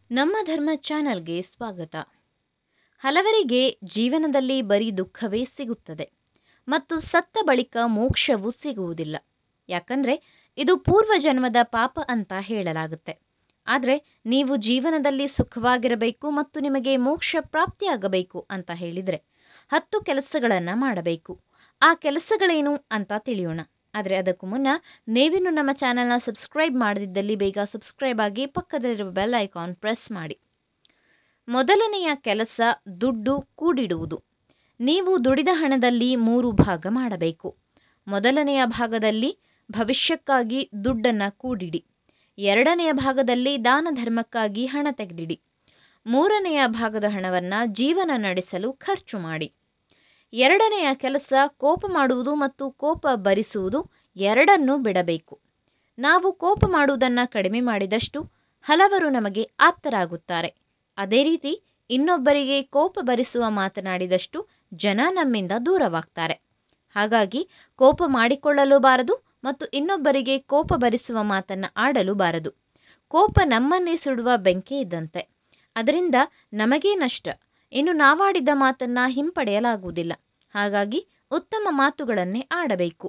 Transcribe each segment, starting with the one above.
ನಮ್ಮ ಧರ್ಮ ಚಾನಲ್ಗೆ ಸ್ವಾಗತ ಹಲವರಿಗೆ ಜೀವನದಲ್ಲಿ ಬರೀ ದುಃಖವೇ ಸಿಗುತ್ತದೆ ಮತ್ತು ಸತ್ತ ಬಳಿಕ ಮೋಕ್ಷವೂ ಸಿಗುವುದಿಲ್ಲ ಯಾಕಂದರೆ ಇದು ಪೂರ್ವಜನ್ಮದ ಪಾಪ ಅಂತ ಹೇಳಲಾಗುತ್ತೆ ಆದರೆ ನೀವು ಜೀವನದಲ್ಲಿ ಸುಖವಾಗಿರಬೇಕು ಮತ್ತು ನಿಮಗೆ ಮೋಕ್ಷ ಪ್ರಾಪ್ತಿಯಾಗಬೇಕು ಅಂತ ಹೇಳಿದರೆ ಹತ್ತು ಕೆಲಸಗಳನ್ನು ಮಾಡಬೇಕು ಆ ಕೆಲಸಗಳೇನು ಅಂತ ತಿಳಿಯೋಣ ಆದರೆ ಅದಕ್ಕೂ ಮುನ್ನ ನೀವಿನ್ನು ನಮ್ಮ ಚಾನಲ್ನ ಸಬ್ಸ್ಕ್ರೈಬ್ ಮಾಡದಿದ್ದಲ್ಲಿ ಬೇಗ ಸಬ್ಸ್ಕ್ರೈಬ್ ಆಗಿ ಪಕ್ಕದಲ್ಲಿರುವ ಬೆಲ್ ಐಕಾನ್ ಪ್ರೆಸ್ ಮಾಡಿ ಮೊದಲನೆಯ ಕೆಲಸ ದುಡ್ಡು ಕೂಡಿಡುವುದು ನೀವು ದುಡಿದ ಹಣದಲ್ಲಿ ಮೂರು ಭಾಗ ಮಾಡಬೇಕು ಮೊದಲನೆಯ ಭಾಗದಲ್ಲಿ ಭವಿಷ್ಯಕ್ಕಾಗಿ ದುಡ್ಡನ್ನು ಕೂಡಿಡಿ ಎರಡನೆಯ ಭಾಗದಲ್ಲಿ ದಾನ ಧರ್ಮಕ್ಕಾಗಿ ಹಣ ತೆಗೆದಿಡಿ ಮೂರನೆಯ ಭಾಗದ ಹಣವನ್ನು ಜೀವನ ನಡೆಸಲು ಖರ್ಚು ಮಾಡಿ ಎರಡನೆಯ ಕೆಲಸ ಕೋಪ ಮಾಡುವುದು ಮತ್ತು ಕೋಪ ಭರಿಸುವುದು ಎರಡನ್ನೂ ಬಿಡಬೇಕು ನಾವು ಕೋಪ ಮಾಡುವುದನ್ನು ಕಡಿಮೆ ಮಾಡಿದಷ್ಟು ಹಲವರು ನಮಗೆ ಆಪ್ತರಾಗುತ್ತಾರೆ ಅದೇ ರೀತಿ ಇನ್ನೊಬ್ಬರಿಗೆ ಕೋಪ ಭರಿಸುವ ಮಾತನಾಡಿದಷ್ಟು ಜನ ನಮ್ಮಿಂದ ದೂರವಾಗ್ತಾರೆ ಹಾಗಾಗಿ ಕೋಪ ಮಾಡಿಕೊಳ್ಳಲು ಬಾರದು ಮತ್ತು ಇನ್ನೊಬ್ಬರಿಗೆ ಕೋಪ ಭರಿಸುವ ಮಾತನ್ನು ಆಡಲು ಬಾರದು ಕೋಪ ನಮ್ಮನ್ನೇ ಸುಡುವ ಬೆಂಕಿ ಇದ್ದಂತೆ ಅದರಿಂದ ನಮಗೇ ನಷ್ಟ ಇನ್ನು ನಾವಾಡಿದ ಮಾತನ್ನು ಹಿಂಪಡೆಯಲಾಗುವುದಿಲ್ಲ ಹಾಗಾಗಿ ಉತ್ತಮ ಮಾತುಗಳನ್ನೇ ಆಡಬೇಕು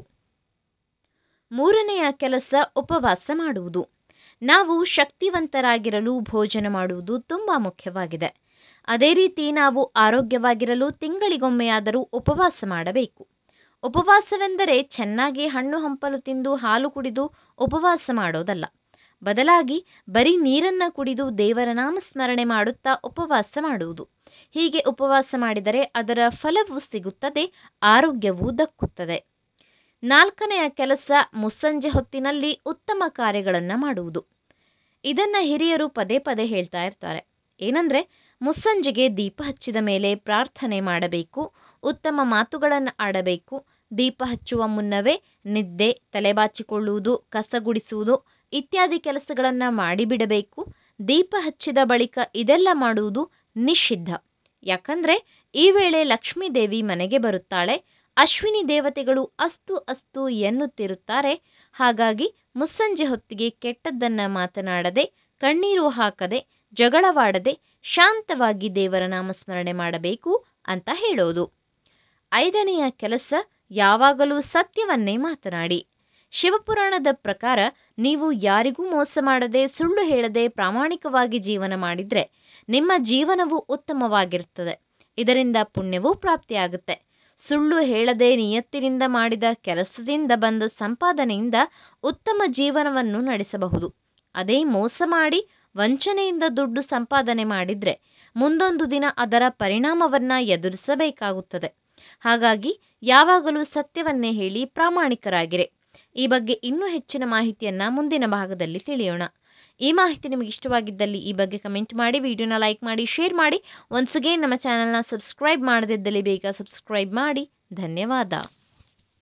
ಮೂರನೆಯ ಕೆಲಸ ಉಪವಾಸ ಮಾಡುವುದು ನಾವು ಶಕ್ತಿವಂತರಾಗಿರಲು ಭೋಜನ ಮಾಡುವುದು ತುಂಬ ಮುಖ್ಯವಾಗಿದೆ ಅದೇ ರೀತಿ ನಾವು ಆರೋಗ್ಯವಾಗಿರಲು ತಿಂಗಳಿಗೊಮ್ಮೆಯಾದರೂ ಉಪವಾಸ ಮಾಡಬೇಕು ಉಪವಾಸವೆಂದರೆ ಚೆನ್ನಾಗಿ ಹಣ್ಣು ಹಂಪಲು ತಿಂದು ಹಾಲು ಕುಡಿದು ಉಪವಾಸ ಮಾಡೋದಲ್ಲ ಬದಲಾಗಿ ಬರೀ ನೀರನ್ನು ಕುಡಿದು ದೇವರ ನಾಮಸ್ಮರಣೆ ಮಾಡುತ್ತಾ ಉಪವಾಸ ಮಾಡುವುದು ಹೀಗೆ ಉಪವಾಸ ಮಾಡಿದರೆ ಅದರ ಫಲವೂ ಸಿಗುತ್ತದೆ ಆರೋಗ್ಯವೂ ದಕ್ಕುತ್ತದೆ ನಾಲ್ಕನೆಯ ಕೆಲಸ ಮುಸ್ಸಂಜೆ ಹೊತ್ತಿನಲ್ಲಿ ಉತ್ತಮ ಕಾರ್ಯಗಳನ್ನು ಮಾಡುವುದು ಇದನ್ನು ಹಿರಿಯರು ಪದೇ ಪದೇ ಹೇಳ್ತಾ ಇರ್ತಾರೆ ಏನಂದರೆ ಮುಸ್ಸಂಜೆಗೆ ದೀಪ ಹಚ್ಚಿದ ಮೇಲೆ ಪ್ರಾರ್ಥನೆ ಮಾಡಬೇಕು ಉತ್ತಮ ಮಾತುಗಳನ್ನು ಆಡಬೇಕು ದೀಪ ಹಚ್ಚುವ ಮುನ್ನವೇ ನಿದ್ದೆ ತಲೆಬಾಚಿಕೊಳ್ಳುವುದು ಕಸ ಗುಡಿಸುವುದು ಇತ್ಯಾದಿ ಕೆಲಸಗಳನ್ನು ಮಾಡಿಬಿಡಬೇಕು ದೀಪ ಹಚ್ಚಿದ ಬಳಿಕ ಇದೆಲ್ಲ ಮಾಡುವುದು ನಿಷಿದ್ಧ ಯಾಕಂದರೆ ಈ ವೇಳೆ ಲಕ್ಷ್ಮೀ ದೇವಿ ಮನೆಗೆ ಬರುತ್ತಾಳೆ ಅಶ್ವಿನಿ ದೇವತೆಗಳು ಅಸ್ತು ಅಸ್ತು ಎನ್ನುತ್ತಿರುತ್ತಾರೆ ಹಾಗಾಗಿ ಮುಸ್ಸಂಜೆ ಹೊತ್ತಿಗೆ ಕೆಟ್ಟದ್ದನ್ನು ಮಾತನಾಡದೆ ಕಣ್ಣೀರು ಹಾಕದೆ ಜಗಳವಾಡದೆ ಶಾಂತವಾಗಿ ದೇವರ ನಾಮಸ್ಮರಣೆ ಮಾಡಬೇಕು ಅಂತ ಹೇಳೋದು ಐದನೆಯ ಕೆಲಸ ಯಾವಾಗಲೂ ಸತ್ಯವನ್ನೇ ಮಾತನಾಡಿ ಶಿವಪುರಾಣದ ಪ್ರಕಾರ ನೀವು ಯಾರಿಗೂ ಮೋಸ ಮಾಡದೆ ಸುಳ್ಳು ಹೇಳದೆ ಪ್ರಾಮಾಣಿಕವಾಗಿ ಜೀವನ ಮಾಡಿದರೆ ನಿಮ್ಮ ಜೀವನವು ಉತ್ತಮವಾಗಿರುತ್ತದೆ ಇದರಿಂದ ಪುಣ್ಯವೂ ಪ್ರಾಪ್ತಿಯಾಗುತ್ತೆ ಸುಳ್ಳು ಹೇಳದೆ ನಿಯತ್ತಿನಿಂದ ಮಾಡಿದ ಕೆಲಸದಿಂದ ಬಂದ ಸಂಪಾದನೆಯಿಂದ ಉತ್ತಮ ಜೀವನವನ್ನು ನಡೆಸಬಹುದು ಅದೇ ಮೋಸ ಮಾಡಿ ವಂಚನೆಯಿಂದ ದುಡ್ಡು ಸಂಪಾದನೆ ಮಾಡಿದರೆ ಮುಂದೊಂದು ದಿನ ಅದರ ಪರಿಣಾಮವನ್ನು ಎದುರಿಸಬೇಕಾಗುತ್ತದೆ ಹಾಗಾಗಿ ಯಾವಾಗಲೂ ಸತ್ಯವನ್ನೇ ಹೇಳಿ ಪ್ರಾಮಾಣಿಕರಾಗಿರೆ ಈ ಬಗ್ಗೆ ಇನ್ನೂ ಹೆಚ್ಚಿನ ಮಾಹಿತಿಯನ್ನು ಮುಂದಿನ ಭಾಗದಲ್ಲಿ ತಿಳಿಯೋಣ ಈ ಮಾಹಿತಿ ನಿಮಗೆ ಇಷ್ಟವಾಗಿದ್ದಲ್ಲಿ ಈ ಬಗ್ಗೆ ಕಮೆಂಟ್ ಮಾಡಿ ವಿಡಿಯೋನ ಲೈಕ್ ಮಾಡಿ ಶೇರ್ ಮಾಡಿ ಒನ್ಸ್ ಅಗೇನ್ ನಮ್ಮ ಚಾನಲ್ನ ಸಬ್ಸ್ಕ್ರೈಬ್ ಮಾಡದಿದ್ದಲ್ಲಿ ಬೇಗ ಸಬ್ಸ್ಕ್ರೈಬ್ ಮಾಡಿ ಧನ್ಯವಾದ